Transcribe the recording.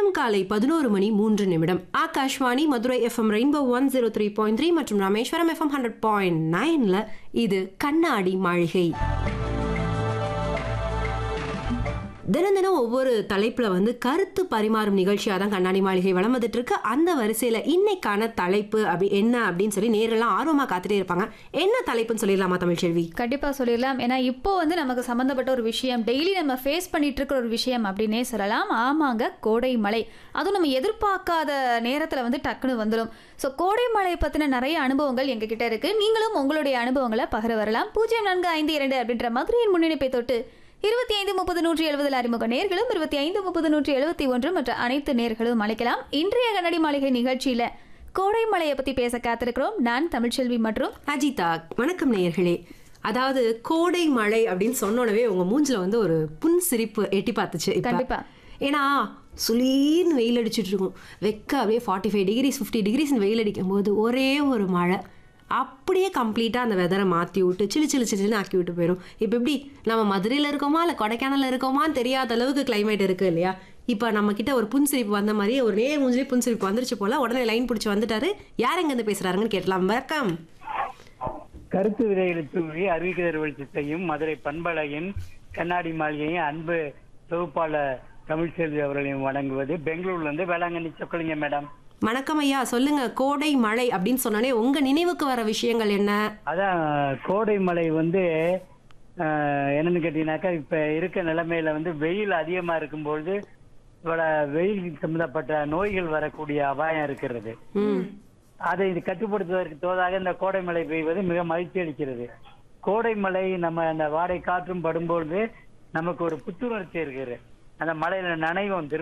நேரம் காலை பதினோரு மணி மூன்று நிமிடம் Akashvani Madurai FM rainbow one zero three point three மற்றும் ராமேஸ்வரம் எஃப்எம் ஹண்ட்ரட் பாயிண்ட் நைன்ல இது கண்ணாடி மாளிகை தினம் தினம் ஒவ்வொரு தலைப்புல வந்து கருத்து பரிமாறும் நிகழ்ச்சியாக தான் கண்ணாடி மாளிகை வளம் வந்துட்டு இருக்கு அந்த வரிசையில இன்னைக்கான தலைப்பு அப்படி என்ன அப்படின்னு சொல்லி நேரெல்லாம் ஆர்வமா காத்துட்டே இருப்பாங்க என்ன தலைப்புன்னு சொல்லிடலாமா தமிழ்ச்செல்வி கண்டிப்பா சொல்லிடலாம் ஏன்னா இப்போ வந்து நமக்கு சம்மந்தப்பட்ட ஒரு விஷயம் டெய்லி நம்ம ஃபேஸ் பண்ணிட்டு இருக்கிற ஒரு விஷயம் அப்படின்னே சொல்லலாம் ஆமாங்க கோடை மழை அதுவும் நம்ம எதிர்பார்க்காத நேரத்துல வந்து டக்குன்னு வந்துடும் ஸோ கோடை மழையை பத்தின நிறைய அனுபவங்கள் எங்ககிட்ட இருக்கு நீங்களும் உங்களுடைய அனுபவங்களை பகிர வரலாம் பூஜ்ஜியம் நான்கு ஐந்து இரண்டு அப்படின்ற மதுரையின் முன்னிணைப்பை தொட்டு இருபத்தி ஐந்து முப்பது நூற்றி எழுபதில் அறிமுக நேர்களும் இருபத்தி ஐந்து முப்பது நூற்றி எழுபத்தி ஒன்று மற்ற அனைத்து நேர்களும் அழைக்கலாம் இன்றைய கண்ணாடி மாளிகை நிகழ்ச்சியில கோடை மழையை பத்தி பேச காத்திருக்கிறோம் நான் தமிழ்ச்செல்வி மற்றும் அஜிதா வணக்கம் நேயர்களே அதாவது கோடை மழை அப்படின்னு சொன்னோடவே உங்க மூஞ்சில வந்து ஒரு புன் சிரிப்பு எட்டி பார்த்துச்சு இப்ப. கண்டிப்பா. ஏன்னா சுளீர்னு வெயில் அடிச்சிட்டு இருக்கும் வெக்க அப்படியே forty five degrees fifty degrees வெயில் அடிக்கும் போது ஒரே ஒரு மழை அப்படியே கம்ப்ளீட்டாக அந்த வெதரை மாற்றி விட்டு சிலு சிலு சிலுன்னு ஆக்கி விட்டு போயிடும் இப்போ எப்படி நம்ம மதுரையில் இருக்கோமா இல்லை கொடைக்கானலில் இருக்கோமான்னு தெரியாத அளவுக்கு கிளைமேட் இருக்கு இல்லையா இப்போ நம்ம கிட்ட ஒரு புன்சிரிப்பு வந்த மாதிரி ஒரு நேர் மூஞ்சிலே புன்சிரிப்பு வந்துருச்சு போல உடனே லைன் பிடிச்சி வந்துட்டாரு யார் எங்கேருந்து பேசுறாருங்கன்னு கேட்டலாம் வணக்கம் கருத்து விதைகளை தூவி அறிவிக்கதர் வெளிச்சத்தையும் மதுரை பண்பலையின் கண்ணாடி மாளிகையும் அன்பு தொகுப்பாளர் தமிழ்செல்வி அவர்களையும் வழங்குவது பெங்களூர்ல இருந்து வேளாங்கண்ணி சொக்கலிங்க மேடம் வணக்கம் ஐயா சொல்லுங்க கோடை மழை அப்படின்னு சொன்னாலே உங்க நினைவுக்கு வர விஷயங்கள் என்ன அதான் கோடை மழை வந்து ஆஹ், என்னன்னு கேட்டீங்கன்னாக்கா இப்ப இருக்க நிலைமையில வந்து வெயில் அதிகமா இருக்கும்பொழுது இவட வெயில் சம்பந்தப்பட்ட நோய்கள் வரக்கூடிய அபாயம் இருக்கிறது ம் அதை இது கட்டுப்படுத்துவதற்கு தோதாக இந்த கோடை மழை பெய்வது மிக மகிழ்ச்சி அளிக்கிறது கோடை மழை நம்ம அந்த வாடை காற்றும் படும்பொழுது நமக்கு ஒரு புத்துணர்ச்சி இருக்குது அந்த மழையில நனைவோம் திரும்ப